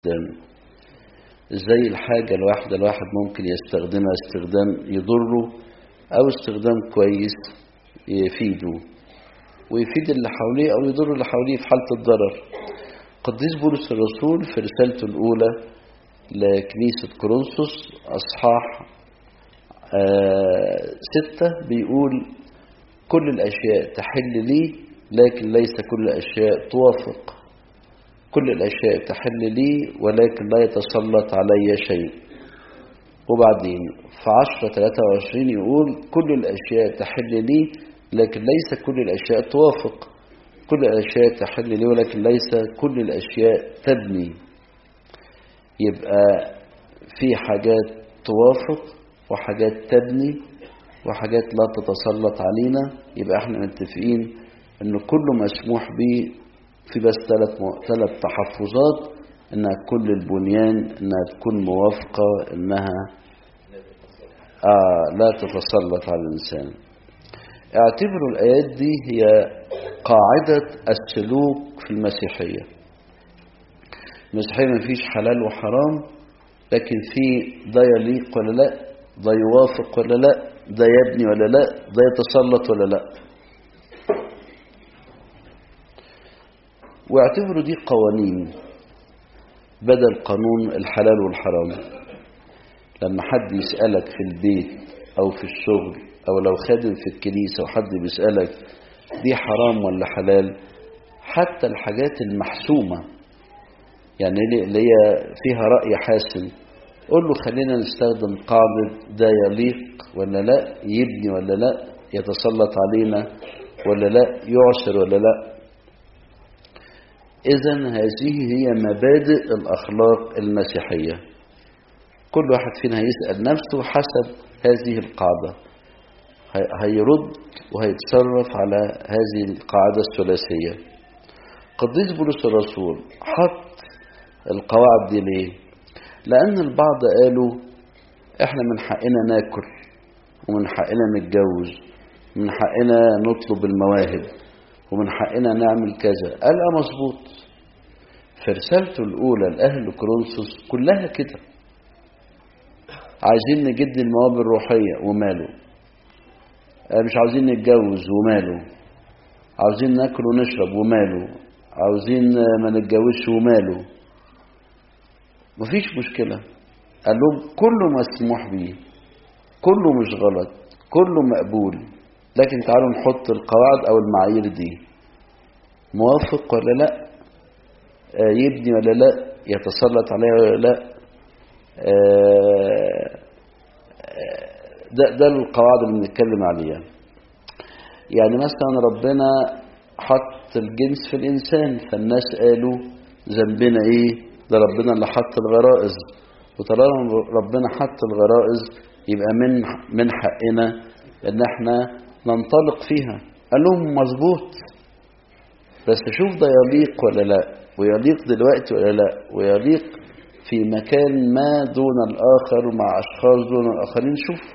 الاستخدام زي الحاجة الواحدة الواحد ممكن يستخدمها استخدام يضره أو استخدام كويس يفيده ويفيد اللي حواليه أو يضر اللي حواليه في حالة الضرر قديس بولس الرسول في رسالته الأولى لكنيسة كورنثوس أصحاح آه ستة بيقول كل الأشياء تحل لي لكن ليس كل الأشياء توافق كل الأشياء تحل لي ولكن لا يتسلط علي شيء وبعدين في عشرة 23 يقول كل الأشياء تحل لي لكن ليس كل الأشياء توافق كل الأشياء تحل لي ولكن ليس كل الأشياء تبني يبقى في حاجات توافق وحاجات تبني وحاجات لا تتسلط علينا يبقى احنا متفقين ان كله مسموح به في بس ثلاث ثلاث تحفظات انها تكون للبنيان انها تكون موافقة انها آه لا تتسلط على الانسان اعتبروا الايات دي هي قاعدة السلوك في المسيحية المسيحية ما فيش حلال وحرام لكن في ده يليق ولا لا ده يوافق ولا لا ده يبني ولا لا ده يتسلط ولا لا واعتبروا دي قوانين بدل قانون الحلال والحرام لما حد يسألك في البيت أو في الشغل أو لو خادم في الكنيسة وحد بيسألك دي حرام ولا حلال حتى الحاجات المحسومة يعني اللي هي فيها رأي حاسم قول له خلينا نستخدم قاعدة ده يليق ولا لا يبني ولا لا يتسلط علينا ولا لا يعسر ولا لا إذا هذه هي مبادئ الأخلاق المسيحية كل واحد فينا هيسأل نفسه حسب هذه القاعدة هيرد وهيتصرف على هذه القاعدة الثلاثية قديس بولس الرسول حط القواعد دي ليه لأن البعض قالوا احنا من حقنا ناكل ومن حقنا نتجوز من حقنا نطلب المواهب ومن حقنا نعمل كذا قال اه مظبوط في رسالته الأولى لأهل كورنثوس كلها كده عايزين نجد المواهب الروحية وماله مش عاوزين نتجوز وماله عاوزين ناكل ونشرب وماله عاوزين ما نتجوزش وماله مفيش مشكلة قال لهم كله مسموح بيه كله مش غلط كله مقبول لكن تعالوا نحط القواعد او المعايير دي موافق ولا لا آه يبني ولا لا يتسلط عليه ولا لا آه ده, ده القواعد اللي بنتكلم عليها يعني مثلا ربنا حط الجنس في الإنسان فالناس قالوا ذنبنا ايه ده ربنا اللي حط الغرائز وطالما ربنا حط الغرائز يبقى من من حقنا ان احنا ننطلق فيها قال لهم مظبوط بس شوف ده يليق ولا لا ويليق دلوقتي ولا لا ويليق في مكان ما دون الآخر مع أشخاص دون الآخرين شوف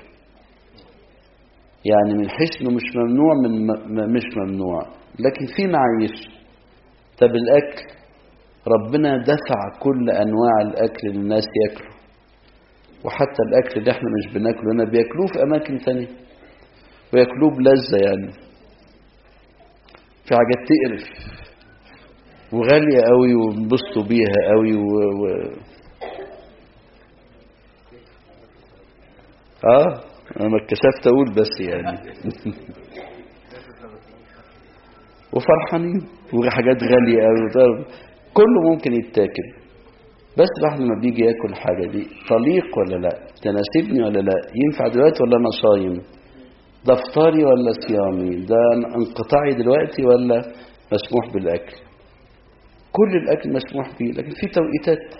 يعني من حيث انه مش ممنوع من مش ممنوع لكن في معايير طب الأكل ربنا دفع كل أنواع الأكل للناس يأكلوا وحتى الأكل اللي احنا مش بناكله هنا بياكلوه في أماكن تانية وياكلوه بلذة يعني في حاجات تقرف وغالية قوي وانبسطوا بيها قوي و... و... اه انا ما اتكسفت اقول بس يعني وفرحانين وحاجات غالية قوي كله ممكن يتاكل بس الواحد لما بيجي ياكل حاجة دي طليق ولا لا تناسبني ولا لا ينفع دلوقتي ولا انا صايم ده افطاري ولا صيامي ده انقطاعي دلوقتي ولا مسموح بالاكل كل الاكل مسموح به لكن في توقيتات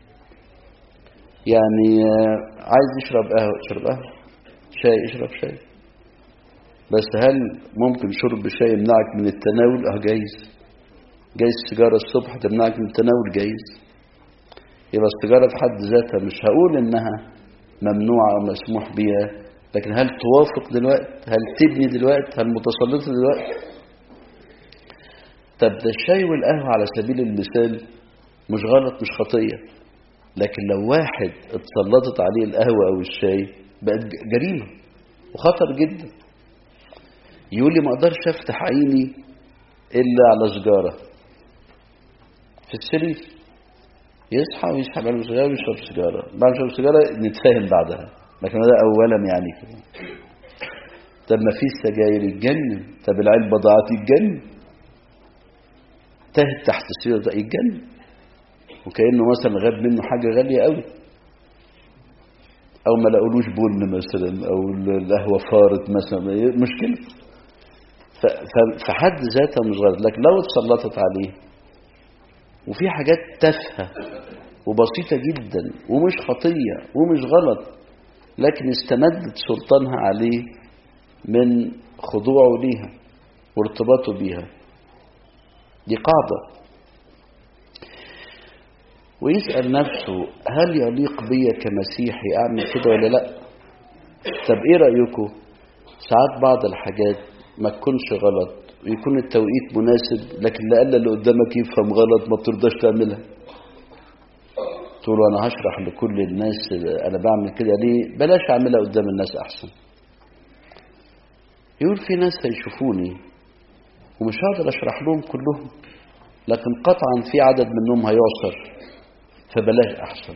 يعني عايز يشرب قهوه يشرب قهوه شاي يشرب شاي بس هل ممكن شرب الشاي يمنعك من التناول اه جايز جايز السيجاره الصبح تمنعك من التناول جايز يبقى السيجاره في حد ذاتها مش هقول انها ممنوعه او مسموح بيها لكن هل توافق دلوقتي هل تبني دلوقتي هل متسلطه دلوقتي طب ده الشاي والقهوه على سبيل المثال مش غلط مش خطية لكن لو واحد اتسلطت عليه القهوة أو الشاي بقت جريمة وخطر جدا يقول لي ما اقدرش افتح عيني الا على سجارة في السرير يصحى ويسحب على سجارة ويشرب سجارة بعد ما يشرب سجارة نتفاهم بعدها لكن ده أولا يعني كده طب ما في السجاير يتجنن طب العلبة ضاعت يتجنن تهت تحت السرير ده يتجنن وكأنه مثلا غاب منه حاجة غالية قوي أو ما لقولوش بن مثلا أو القهوة فارت مثلا مشكلة فحد ذاتها مش غلط لكن لو اتسلطت عليه وفي حاجات تافهة وبسيطة جدا ومش خطية ومش غلط لكن استمدت سلطانها عليه من خضوعه ليها وارتباطه بيها دي قاعدة ويسأل نفسه هل يليق بي كمسيحي أعمل كده ولا لا طب إيه رأيكم ساعات بعض الحاجات ما تكونش غلط ويكون التوقيت مناسب لكن لألا اللي قدامك يفهم غلط ما بترضاش تعملها تقول أنا هشرح لكل الناس أنا بعمل كده ليه بلاش أعملها قدام الناس أحسن يقول في ناس هيشوفوني ومش هقدر أشرح لهم كلهم لكن قطعا في عدد منهم هيعصر فبلاش أحسن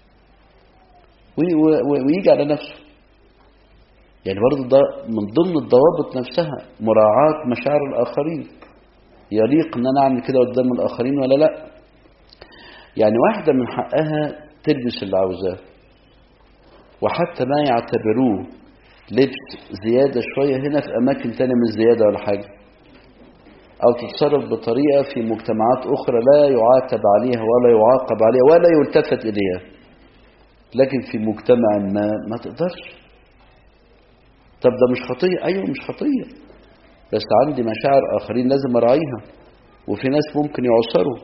ويجي على نفسه يعني برضه ده من ضمن الضوابط نفسها مراعاة مشاعر الآخرين يليق ان انا اعمل كده قدام الآخرين ولا لا يعني واحدة من حقها تلبس اللي عاوزاه وحتى ما يعتبروه لبس زيادة شوية هنا في أماكن تانية مش زيادة ولا حاجة أو تتصرف بطريقة في مجتمعات أخرى لا يعاتب عليها ولا يعاقب عليها ولا يلتفت إليها لكن في مجتمع ما ما تقدرش طب ده مش خطية أيوة مش خطية بس عندي مشاعر آخرين لازم أراعيها وفي ناس ممكن يعصروا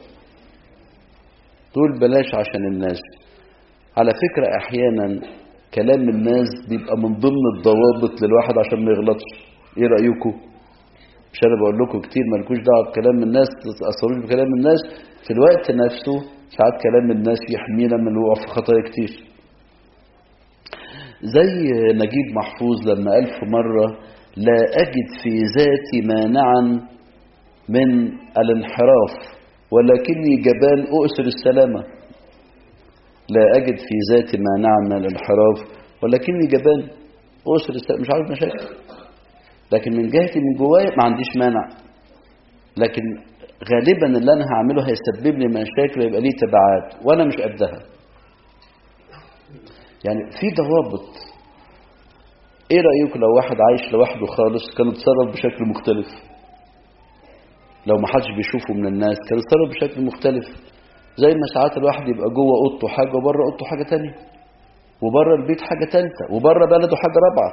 دول بلاش عشان الناس على فكرة أحيانا كلام الناس بيبقى من ضمن الضوابط للواحد عشان ما يغلطش ايه رأيكم مش انا بقول لكم كتير مالكوش دعوه بكلام الناس تتاثروش بكلام الناس في الوقت نفسه ساعات كلام الناس يحمينا من الوقوع في خطايا كتير زي نجيب محفوظ لما قال في مرة لا أجد في ذاتي مانعا من الانحراف ولكني جبان أؤسر السلامة لا أجد في ذاتي مانعا من الانحراف ولكني جبان أؤسر السلامة مش عارف مشاكل لكن من جهتي من جوايا ما عنديش مانع لكن غالبا اللي أنا هعمله هيسبب لي مشاكل ويبقى ليه تبعات وأنا مش قدها يعني في ضوابط ايه رأيكم لو واحد عايش لوحده خالص كان يتصرف بشكل مختلف لو ما حدش بيشوفه من الناس كان يتصرف بشكل مختلف زي ما ساعات الواحد يبقى جوه اوضته حاجه وبره اوضته حاجه تانية وبره البيت حاجه ثالثه وبره بلده حاجه رابعه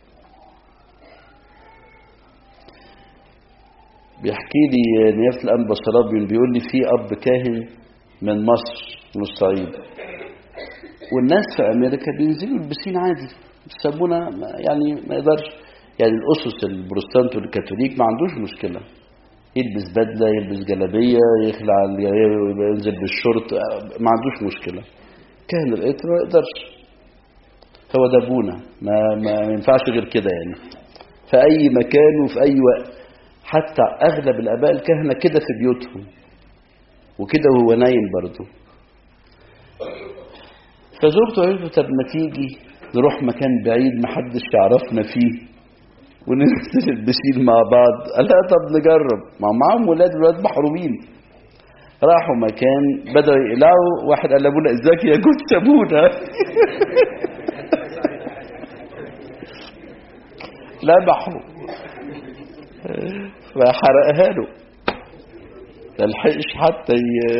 بيحكي لي نيافه الانبا صلابيون بيقول لي في اب كاهن من مصر من الصعيد والناس في امريكا بينزلوا البسين عادي يسمونا يعني ما يقدرش يعني الاسس البروتستانت والكاثوليك ما عندوش مشكله يلبس بدله يلبس جلابيه يخلع ينزل بالشورت ما عندوش مشكله كاهن القطر ما يقدرش هو ده ابونا ما ما ينفعش غير كده يعني في اي مكان وفي اي وقت حتى اغلب الاباء الكهنه كده في بيوتهم وكده وهو نايم برضه فزرته قالت له طب ما تيجي نروح مكان بعيد محدش يعرفنا فيه وننزل البسين مع بعض قال لا طب نجرب ما معاهم ولاد ولاد محرومين راحوا مكان بدأوا يقلعوا واحد قال لابونا ازيك يا جود سابونا لمحوا فحرقها له ملحقش حتى ي...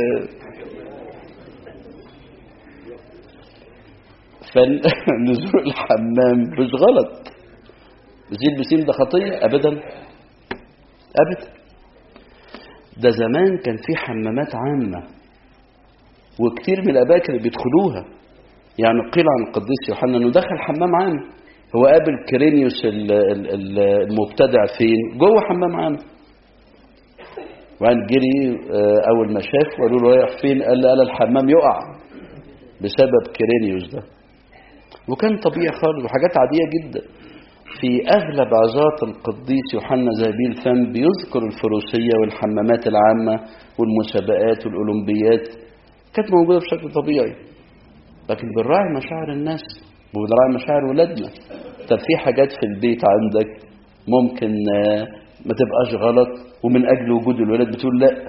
فنزول الحمام مش غلط زي البسيم ده خطية أبدا أبدا ده زمان كان في حمامات عامة وكتير من الآباء كانوا بيدخلوها يعني قيل عن القديس يوحنا انه دخل حمام عام هو قابل كرينيوس المبتدع فين جوه حمام عام وبعدين جري أول ما شاف وقالوا له رايح فين قال لي قال الحمام يقع بسبب كيرينيوس ده وكان طبيعي خالص وحاجات عادية جدا في أغلب عظات القديس يوحنا زابيل الفم بيذكر الفروسية والحمامات العامة والمسابقات والأولمبيات كانت موجودة بشكل طبيعي لكن بنراعي مشاعر الناس وبنراعي مشاعر ولادنا طب في حاجات في البيت عندك ممكن ما تبقاش غلط ومن أجل وجود الولاد بتقول لا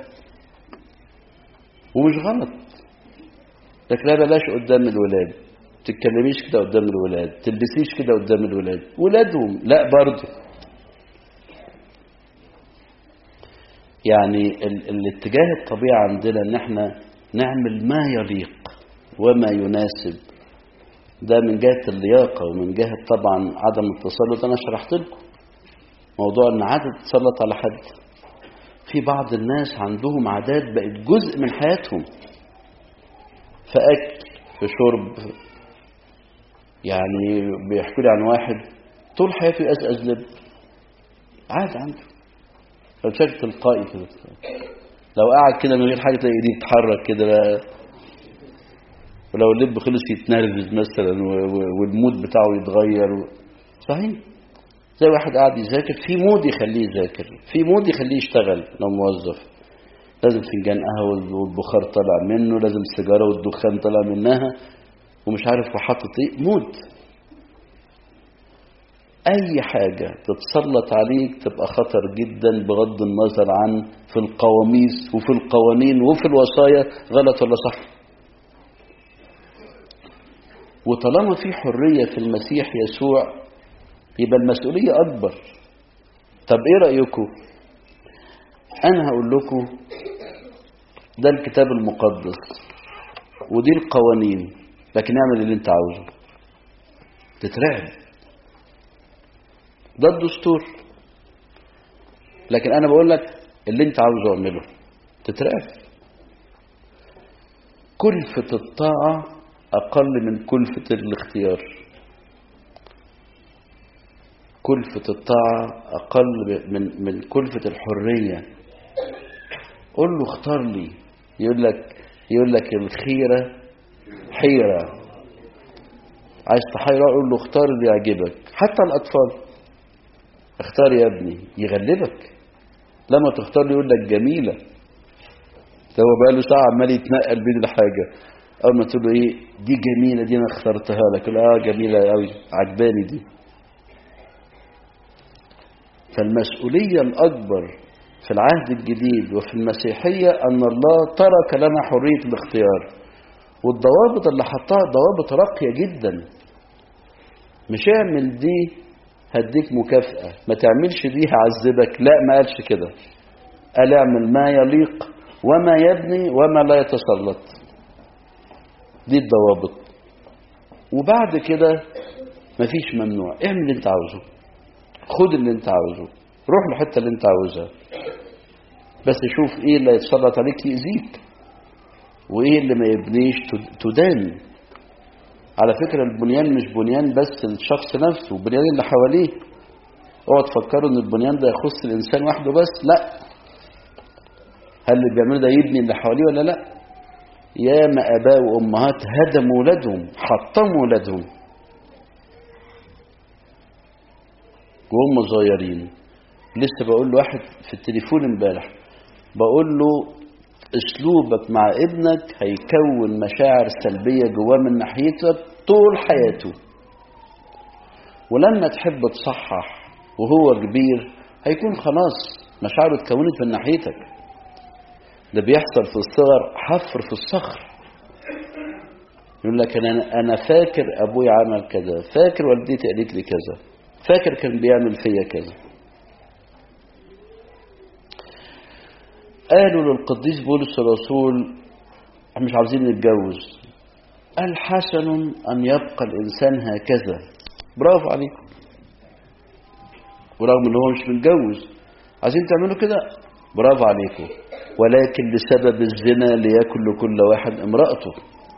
ومش غلط لكن لا بلاش قدام الولاد تتكلميش كده قدام الولاد تلبسيش كده قدام الولاد ولادهم لا برضه يعني ال الاتجاه الطبيعي عندنا ان احنا نعمل ما يليق وما يناسب ده من جهة اللياقة ومن جهة طبعا عدم التسلط انا شرحت لكم موضوع ان عادة تتسلط على حد في بعض الناس عندهم عادات بقت جزء من حياتهم في اكل في شرب يعني بيحكوا لي عن واحد طول حياته يقزقز لب عادي عنده بشكل تلقائي كده لو قعد كده من غير حاجه تلاقي ايديه تتحرك كده بقى ولو اللب خلص يتنرفز مثلا والمود بتاعه يتغير و... صحيح زي واحد قاعد يذاكر في مود يخليه يذاكر في مود يخليه يشتغل لو موظف لازم فنجان قهوه والبخار طالع منه لازم السيجاره والدخان طالع منها ومش عارف وحاطط ايه مود اي حاجة تتسلط عليك تبقى خطر جدا بغض النظر عن في القواميس وفي القوانين وفي الوصايا غلط ولا صح وطالما في حرية في المسيح يسوع يبقى المسؤولية أكبر طب إيه رأيكم أنا هقول لكم ده الكتاب المقدس ودي القوانين لكن اعمل اللي انت عاوزه تترعب ده الدستور لكن انا بقول لك اللي انت عاوزه اعمله تترعب كلفة الطاعة أقل من كلفة الاختيار كلفة الطاعة أقل من من كلفة الحرية قول له اختار لي يقول لك يقول لك الخيرة حيرة عايز تحير قول له اختار اللي يعجبك حتى الأطفال اختار يا ابني يغلبك لما تختار له يقول لك جميلة ده هو بقى له ساعة عمال يتنقل بين الحاجة أول ما تقول له إيه دي جميلة دي أنا اخترتها لك لا جميلة قوي عجباني دي فالمسؤولية الأكبر في العهد الجديد وفي المسيحية أن الله ترك لنا حرية الاختيار والضوابط اللي حطها ضوابط راقية جدا مش اعمل دي هديك مكافأة ما تعملش دي هعذبك لا ما قالش كده قال اعمل ما يليق وما يبني وما لا يتسلط دي الضوابط وبعد كده مفيش ممنوع اعمل اللي انت عاوزه خد اللي انت عاوزه روح للحته اللي انت عاوزها بس شوف ايه اللي يتسلط عليك يأذيك وايه اللي ما يبنيش تدان على فكرة البنيان مش بنيان بس الشخص نفسه البنيان اللي حواليه اوعى تفكروا ان البنيان ده يخص الانسان وحده بس لا هل اللي بيعمله ده يبني اللي حواليه ولا لا ياما اباء وامهات هدموا ولادهم حطموا ولادهم وهم صغيرين لسه بقول له واحد في التليفون امبارح بقول له اسلوبك مع ابنك هيكون مشاعر سلبية جواه من ناحيتك طول حياته ولما تحب تصحح وهو كبير هيكون خلاص مشاعره اتكونت من ناحيتك ده بيحصل في الصغر حفر في الصخر يقول لك انا انا فاكر ابويا عمل كذا فاكر والدتي قالت لي كذا فاكر كان بيعمل فيا كذا قالوا للقديس بولس الرسول مش عاوزين نتجوز قال حسن أن يبقى الإنسان هكذا برافو عليكم ورغم ان هو مش متجوز عايزين تعملوا كده برافو عليكم ولكن لسبب الزنا ليأكل كل واحد امرأته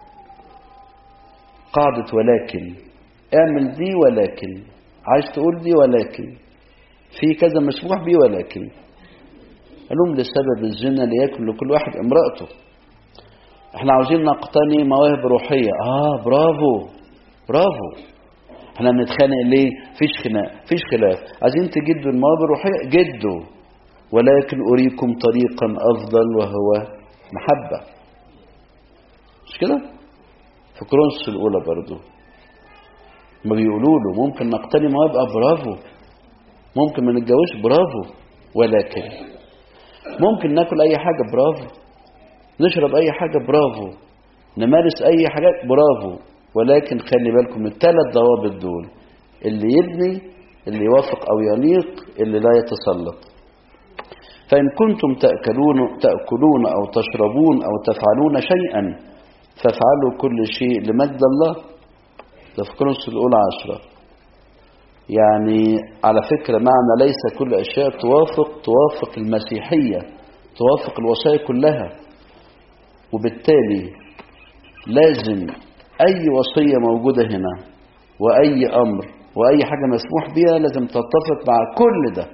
قاعدة ولكن اعمل دي ولكن عايز تقول دي ولكن في كذا مسموح بيه ولكن قال لهم لسبب الزنا ليكن لكل واحد امرأته احنا عاوزين نقتني مواهب روحية اه برافو برافو احنا بنتخانق ليه فيش خناق فيش خلاف عايزين تجدوا المواهب الروحية جدوا ولكن أريكم طريقا أفضل وهو محبة مش كده في كرونس الأولى برضو ما بيقولوا له ممكن نقتني مواهب آه برافو ممكن ما نتجوزش برافو ولكن ممكن ناكل أي حاجة برافو نشرب أي حاجة برافو نمارس أي حاجات برافو ولكن خلي بالكم من الثلاث ضوابط دول اللي يبني اللي يوافق أو يليق اللي لا يتسلط فإن كنتم تأكلون, تأكلون أو تشربون أو تفعلون شيئا فافعلوا كل شيء لمجد الله ده في كورنثوس الأولى عشرة يعني على فكرة معنى ليس كل أشياء توافق توافق المسيحية توافق الوصايا كلها وبالتالي لازم أي وصية موجودة هنا وأي أمر وأي حاجة مسموح بها لازم تتفق مع كل ده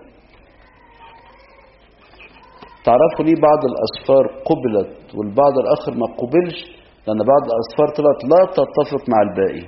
تعرفوا ليه بعض الأسفار قبلت والبعض الآخر ما قبلش لأن بعض الأسفار طلعت لا تتفق مع الباقي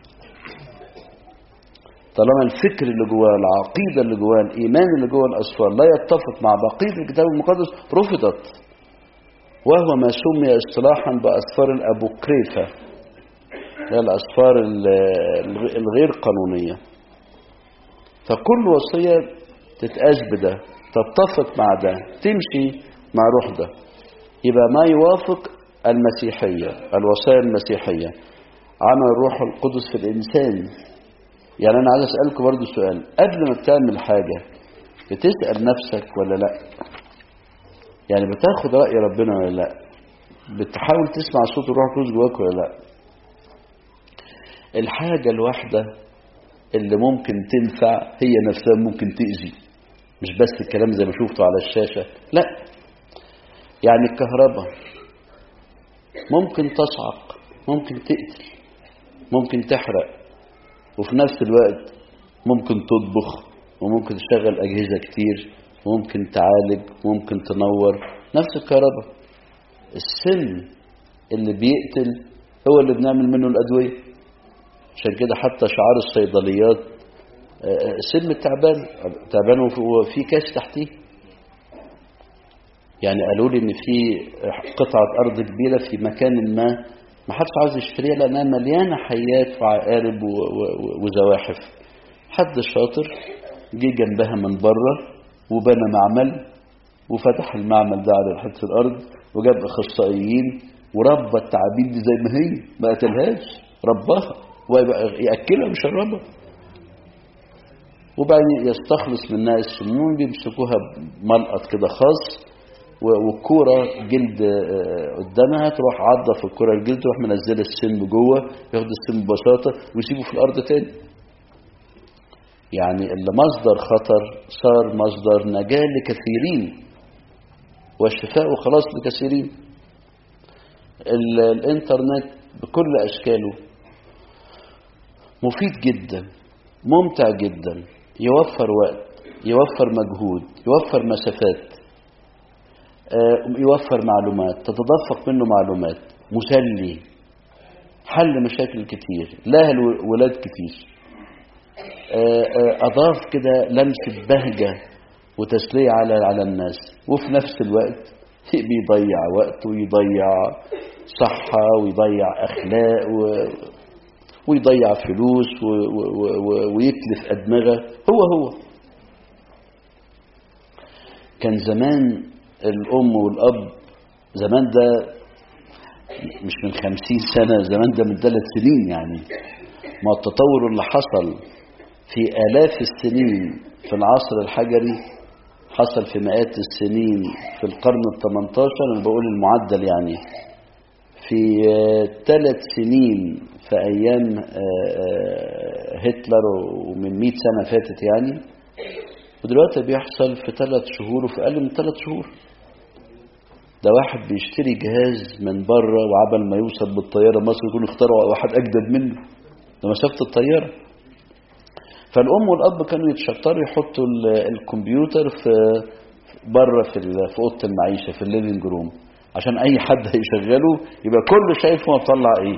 طالما الفكر اللي جواه العقيدة اللي جواه الإيمان اللي جوه الأسفار لا يتفق مع بقية الكتاب المقدس رفضت وهو ما سمي اصطلاحا بأسفار الأبوكريفة هي الأسفار الغير قانونية فكل وصية تتقاس بده تتفق مع ده تمشي مع روح ده يبقى ما يوافق المسيحية الوصايا المسيحية عمل الروح القدس في الإنسان يعني أنا عايز أسألكم برضو سؤال قبل ما بتعمل حاجة بتسأل نفسك ولا لا يعني بتاخد رأي ربنا ولا لا بتحاول تسمع صوت الروح القدس جواك ولا لا الحاجة الواحدة اللي ممكن تنفع هي نفسها ممكن تأذي مش بس الكلام زي ما شفته على الشاشة لا يعني الكهرباء ممكن تصعق ممكن تقتل ممكن تحرق وفي نفس الوقت ممكن تطبخ وممكن تشغل أجهزة كتير وممكن تعالج وممكن تنور نفس الكهرباء السم اللي بيقتل هو اللي بنعمل منه الأدوية عشان كده حتى شعار الصيدليات سم التعبان تعبان وفي كاس تحتيه يعني قالوا لي ان في قطعة ارض كبيرة في مكان ما ما حدش عاوز يشتريها لانها مليانة حيات وعقارب وزواحف حد شاطر جه جنبها من بره وبنى معمل وفتح المعمل ده على حته الارض وجاب اخصائيين وربى التعابين دي زي ما هي ما قتلهاش رباها ويأكلها ويشربها وبعدين يستخلص منها السموم بيمسكوها بملقط كده خاص والكورة جلد قدامها تروح عضة في الكورة الجلد تروح منزلة السم جوه ياخد السم ببساطة ويسيبه في الأرض تاني يعني اللي مصدر خطر صار مصدر نجاة لكثيرين والشفاء وخلاص لكثيرين الانترنت بكل أشكاله مفيد جدا ممتع جدا يوفر وقت يوفر مجهود يوفر مسافات يوفر معلومات تتدفق منه معلومات مسلي حل مشاكل كتير له ولاد كتير أضاف كده لمسة بهجة وتسلية على على الناس وفي نفس الوقت بيضيع وقت ويضيع صحة ويضيع أخلاق و... ويضيع فلوس و... و... ويتلف أدمغة هو هو كان زمان الأم والأب زمان ده مش من خمسين سنة زمان ده من ثلاث سنين يعني ما التطور اللي حصل في آلاف السنين في العصر الحجري حصل في مئات السنين في القرن الثمنتاشر أنا بقول المعدل يعني في ثلاث سنين في أيام هتلر ومن مئة سنة فاتت يعني ودلوقتي بيحصل في ثلاث شهور وفي أقل من ثلاث شهور ده واحد بيشتري جهاز من بره وعبل ما يوصل بالطيارة مصر يكون اخترعوا واحد أجدد منه ده مسافة الطيارة فالأم والأب كانوا يتشطروا يحطوا الكمبيوتر في بره في ال- في اوضه المعيشه في الليفنج روم عشان اي حد هيشغله يبقى كله شايف هو مطلع ايه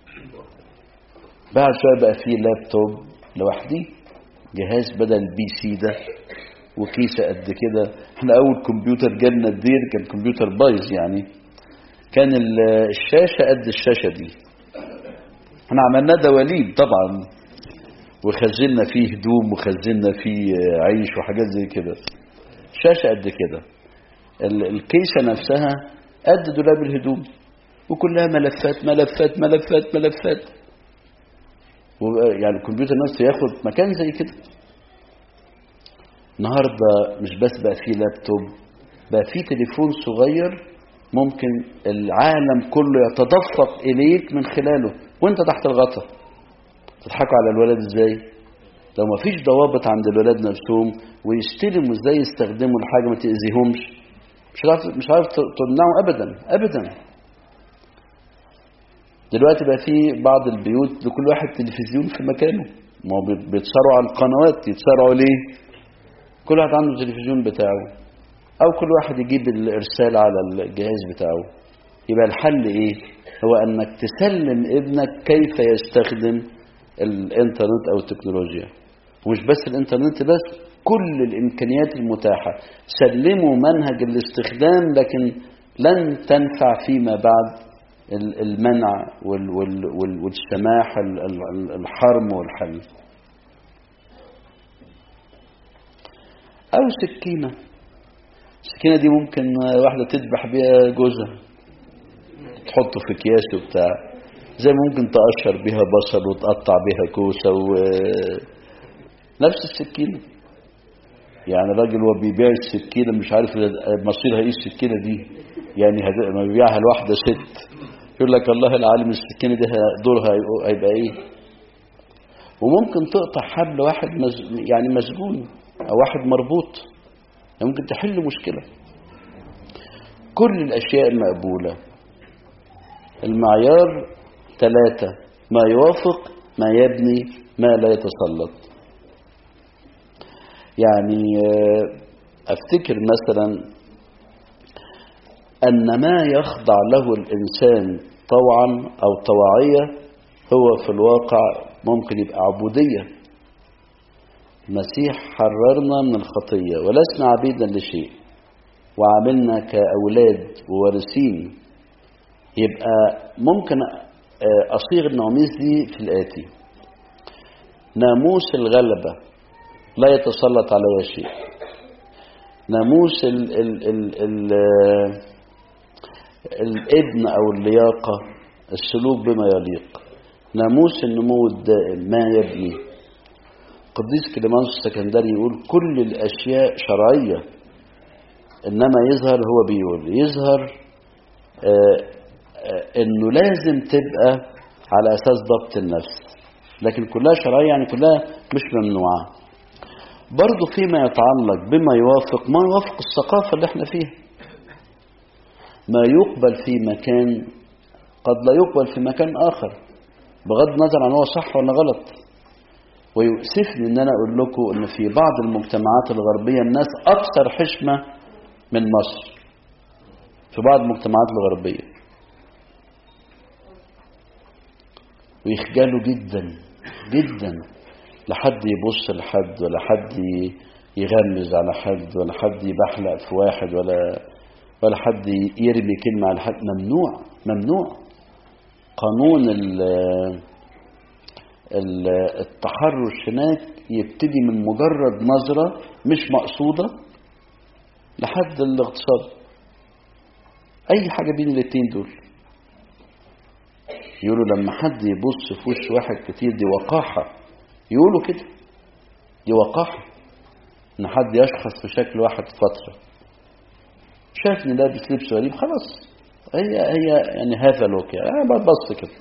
بعد شويه بقى فيه لابتوب لوحدي جهاز بدل البي سي ده وكيسه قد كده احنا اول كمبيوتر جالنا الدير كان كمبيوتر بايظ يعني كان ال- الشاشه قد الشاشه دي احنا عملناه دواليب طبعا وخزنا فيه هدوم وخزنا فيه عيش وحاجات زي كده شاشة قد كده ال- الكيسة نفسها قد دولاب الهدوم وكلها ملفات ملفات ملفات ملفات وبقى- يعني الكمبيوتر نفسه ياخد مكان زي كده النهارده مش بس بقى فيه لابتوب بقى فيه تليفون صغير ممكن العالم كله يتدفق اليك من خلاله وانت تحت الغطا تضحكوا على الولد ازاي لو ما فيش ضوابط عند الولاد نفسهم ويستلموا ازاي يستخدموا الحاجه ما تاذيهمش مش عارف مش عارف تمنعه ابدا ابدا دلوقتي بقى في بعض البيوت لكل واحد تلفزيون في مكانه ما هو بي- بيتصارعوا على القنوات يتصارعوا ليه كل واحد عنده التلفزيون بتاعه او كل واحد يجيب الارسال على الجهاز بتاعه يبقى الحل ايه هو انك تسلم ابنك كيف يستخدم الانترنت او التكنولوجيا ومش بس الانترنت بس كل الامكانيات المتاحه سلموا منهج الاستخدام لكن لن تنفع فيما بعد ال- المنع وال- وال- وال- والسماح ال- ال- الحرم والحل او سكينه السكينه دي ممكن واحده تذبح بيها جوزها تحطه في اكياس وبتاع زي ما ممكن تقشر بيها بصل وتقطع بيها كوسه و نفس السكينه يعني الراجل هو بيبيع السكينه مش عارف مصيرها ايه السكينه دي يعني هت- لما بيبيعها لواحده ست يقول لك الله العالم السكينه دي ه- دورها هيبقى- هيبقى ايه وممكن تقطع حبل واحد مز... يعني مسجون او واحد مربوط ممكن تحل مشكله كل الاشياء المقبوله المعيار ثلاثة ما يوافق ما يبني ما لا يتسلط يعني آه، افتكر مثلا ان ما يخضع له الانسان طوعا او طواعية هو في الواقع ممكن يبقى عبودية المسيح حررنا من الخطية ولسنا عبيدا لشيء وعملنا كأولاد ووارثين يبقى ممكن آه، أصيغ النواميس دي في الآتي ناموس الغلبة لا يتسلط علي شيء ناموس ال ال ال ال آه، الابن أو اللياقة السلوك بما يليق ناموس النمو الدائم ما يبني قديس كليمانس السكندري يقول كل الأشياء شرعية إنما يظهر هو بيقول يظهر آه، آه، إنه لازم تبقى على أساس ضبط النفس لكن كلها شرعية يعني كلها مش ممنوعة برضو فيما يتعلق بما يوافق ما يوافق الثقافة اللي احنا فيها ما يقبل في مكان قد لا يقبل في مكان آخر بغض النظر عن هو صح ولا غلط ويؤسفني ان انا اقول لكم ان في بعض المجتمعات الغربية الناس اكثر حشمة من مصر في بعض المجتمعات الغربية ويخجلوا جدا جدا لحد يبص لحد ولا حد ي- يغمز على حد ولا حد يبحلق في واحد ولا ولا حد يرمي كلمة على حد ممنوع ممنوع قانون ال ال التحرش هناك يبتدي من مجرد نظرة مش مقصودة لحد الاغتصاب أي حاجة بين الاتنين دول يقولوا لما حد يبص في وش واحد كتير دي وقاحة يقولوا كده دي وقاحة إن حد يشخص في شكل واحد فترة شافني لابس لبس غريب خلاص هي هي يعني هذا لوك يعني بص كده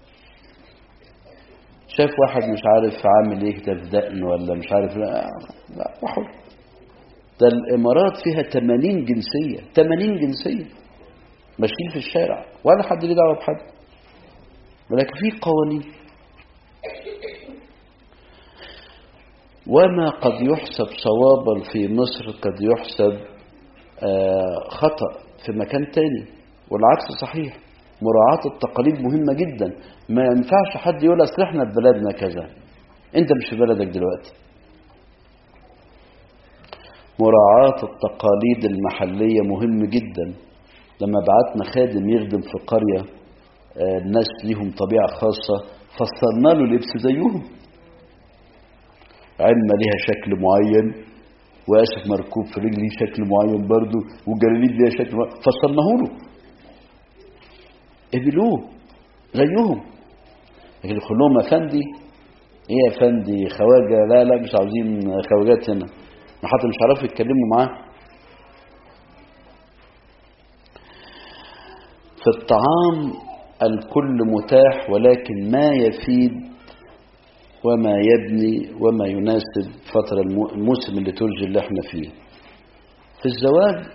شاف واحد مش عارف عامل ايه كده في دقن ولا مش عارف لا لا وحر ده الامارات فيها 80 جنسيه 80 جنسيه ماشيين في الشارع ولا حد ليه دعوه بحد ولكن في قوانين وما قد يحسب صوابا في مصر قد يحسب آه، خطأ في مكان تاني والعكس صحيح مراعاة التقاليد مهمة جدا ما ينفعش حد يقول اصل احنا في بلدنا كذا انت مش في بلدك دلوقتي مراعاة التقاليد المحلية مهم جدا لما بعتنا خادم يخدم في قرية آه، الناس ليهم طبيعة خاصة فصلنا له لبس زيهم علمة ليها شكل معين واسف مركوب في رجلي شكل معين برضه والجلاليب ليها شكل معين فصلناه له قبلوه زيهم لكن يقول لهم افندي ايه يا افندي خواجه لا لا مش عاوزين خواجات هنا ما حتى مش عارفوا يتكلموا معاه في الطعام الكل متاح ولكن ما يفيد وما يبني وما يناسب فترة المو- الموسم الليتورجي اللي احنا فيه في الزواج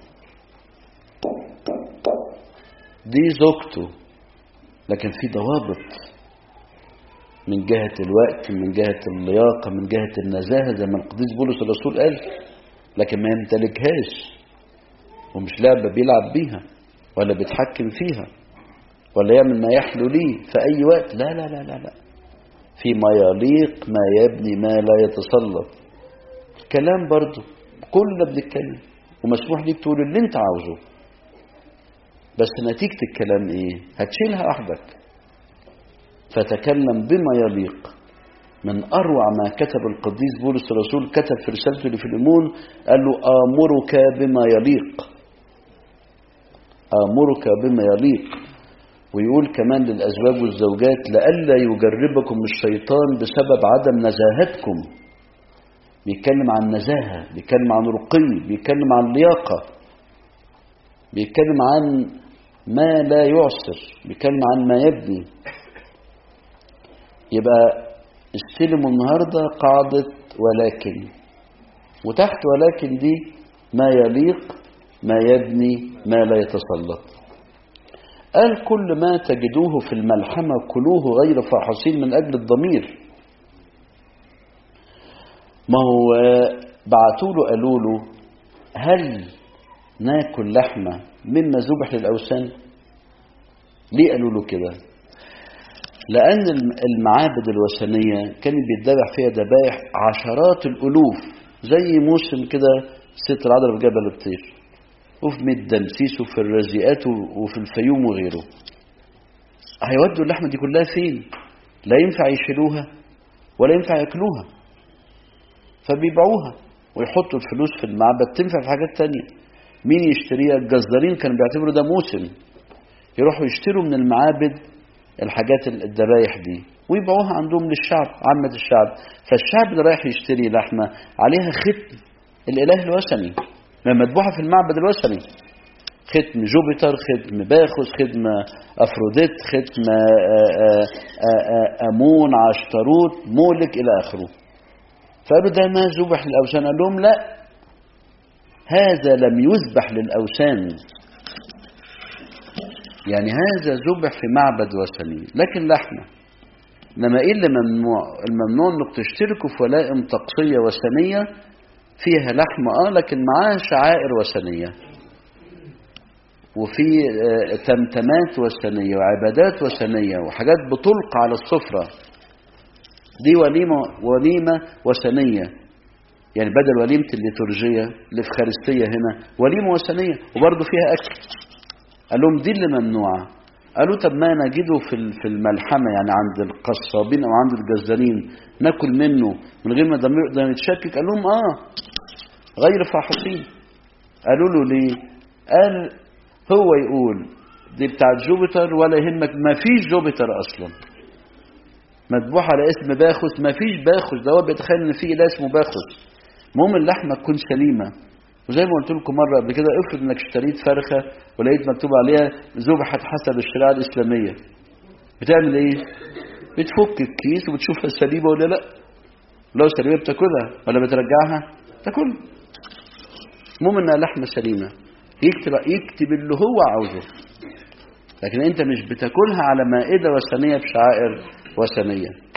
دي زوجته لكن في ضوابط من جهة الوقت من جهة اللياقة من جهة النزاهة زي ما القديس بولس الرسول قال لكن ما يمتلكهاش ومش لعبة بيلعب بيها ولا بيتحكم فيها ولا يعمل ما يحلو ليه في أي وقت لا لا لا لا لا في ما يليق ما يبني ما لا يتسلط الكلام برضو كلنا بنتكلم ومسموح ليك تقول اللي انت عاوزه بس نتيجة الكلام ايه هتشيلها وحدك فتكلم بما يليق من أروع ما كتب القديس بولس الرسول كتب في رسالته لفيليمون قال له آمرك بما يليق آمرك بما يليق ويقول كمان للأزواج والزوجات لئلا يجربكم الشيطان بسبب عدم نزاهتكم بيتكلم عن نزاهة بيتكلم عن رقي بيتكلم عن لياقة بيتكلم عن ما لا يعسر بيتكلم عن ما يبني يبقى استلموا النهاردة قاعدة ولكن وتحت ولكن دي ما يليق ما يبني ما لا يتسلط قال كل ما تجدوه في الملحمة كلوه غير فاحصين من أجل الضمير ما هو بعتوا له قالوا له هل ناكل لحمة مما ذبح للأوثان ليه قالوا له كده لأن المعابد الوثنية كان بيتذبح فيها ذبائح عشرات الألوف زي موسم كده ست العذراء في جبل الطير وفي ميدان وفي الرزيئات وفي الفيوم وغيره هيودوا اللحمة دي كلها فين لا ينفع يشيلوها ولا ينفع ياكلوها فبيبيعوها ويحطوا الفلوس في المعبد تنفع في حاجات تانية مين يشتريها الجزارين كانوا بيعتبروا ده موسم يروحوا يشتروا من المعابد الحاجات الذبايح دي ويبيعوها عندهم للشعب عامة الشعب فالشعب اللي رايح يشتري لحمة عليها ختم الإله الوثني مذبوحة في المعبد الوثني ختم جوبيتر ختم باخوس ختم أفروديت ختم أمون عشتروت مولك إلى آخره فقالوا ده ما ذبح للأوثان قال لهم لا هذا لم يذبح للأوثان يعني هذا ذبح في معبد وثني لكن لحمة انما ايه اللي ممنوع الممنوع انك تشتركوا في ولائم طقسية وثنية فيها لحمة اه لكن معاها شعائر وثنية وفي تمتمات وثنية وعبادات وثنية وحاجات بتلقى على السفرة دي وليمة وليمة وثنية يعني بدل وليمة الليتورجية الإفخارستية هنا وليمة وثنية وبرضه فيها أكل قال لهم دي اللي ممنوعة قالوا طب ما نجده في في الملحمة يعني عند القصابين أو عند الجزارين ناكل منه من غير ما ده يتشكك قال لهم آه غير فاحصين قالوا له ليه قال هو يقول دي بتاعت جوبيتر ولا يهمك ما فيش جوبيتر أصلا مذبوح على اسم باخوس ما فيش باخوس ده هو بيتخيل ان في اله اسمه باخوس المهم اللحمه تكون سليمه وزي ما قلت لكم مره قبل كده افرض انك اشتريت فرخه ولقيت مكتوب عليها ذبحت حسب الشريعه الاسلاميه بتعمل ايه بتفك الكيس وبتشوفها سليمه ولا لا لو سليمه بتاكلها ولا بترجعها تاكلها المهم انها لحمه سليمه يكتب يكتب اللي هو عاوزه لكن انت مش بتاكلها على مائده وثنيه بشعائر وثنيه